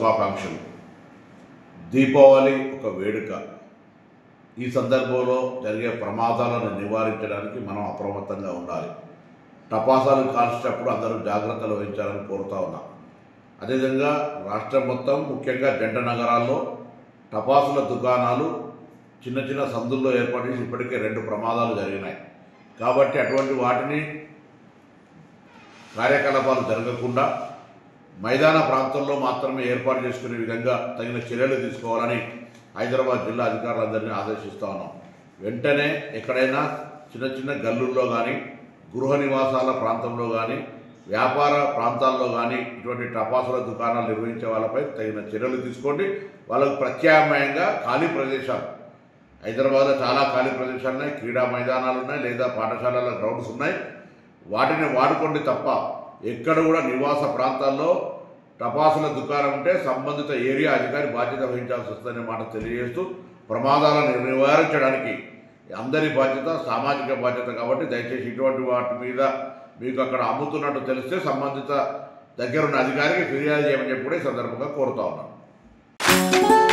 శుభాకాంక్షలు దీపావళి ఒక వేడుక ఈ సందర్భంలో జరిగే ప్రమాదాలను నివారించడానికి మనం అప్రమత్తంగా ఉండాలి టపాసాలు కాల్చేటప్పుడు అందరూ జాగ్రత్తలు వహించాలని కోరుతా ఉన్నాం అదేవిధంగా రాష్ట్రం మొత్తం ముఖ్యంగా జంట నగరాల్లో టపాసుల దుకాణాలు చిన్న చిన్న సందుల్లో ఏర్పాటు చేసి ఇప్పటికే రెండు ప్రమాదాలు జరిగినాయి కాబట్టి అటువంటి వాటిని కార్యకలాపాలు జరగకుండా మైదాన ప్రాంతంలో మాత్రమే ఏర్పాటు చేసుకునే విధంగా తగిన చర్యలు తీసుకోవాలని హైదరాబాద్ జిల్లా అధికారులందరినీ ఆదేశిస్తా ఉన్నాం వెంటనే ఎక్కడైనా చిన్న చిన్న గల్లుల్లో కానీ గృహ నివాసాల ప్రాంతంలో కానీ వ్యాపార ప్రాంతాల్లో కానీ ఇటువంటి టపాసుల దుకాణాలు నిర్వహించే వాళ్ళపై తగిన చర్యలు తీసుకోండి వాళ్ళకు ప్రత్యామ్నాయంగా ఖాళీ ప్రదేశాలు హైదరాబాద్లో చాలా ఖాళీ ప్రదేశాలు ఉన్నాయి క్రీడా మైదానాలు ఉన్నాయి లేదా పాఠశాలల గ్రౌండ్స్ ఉన్నాయి వాటిని వాడుకోండి తప్ప ఎక్కడ కూడా నివాస ప్రాంతాల్లో టపాసుల దుకాణం ఉంటే సంబంధిత ఏరియా అధికారి బాధ్యత వహించాల్సి వస్తుందనే మాట తెలియజేస్తూ ప్రమాదాలను నివారించడానికి అందరి బాధ్యత సామాజిక బాధ్యత కాబట్టి దయచేసి ఇటువంటి వాటి మీద మీకు అక్కడ అమ్ముతున్నట్టు తెలిస్తే సంబంధిత దగ్గరున్న అధికారికి ఫిర్యాదు చేయమని చెప్పి కూడా ఈ సందర్భంగా కోరుతా ఉన్నాను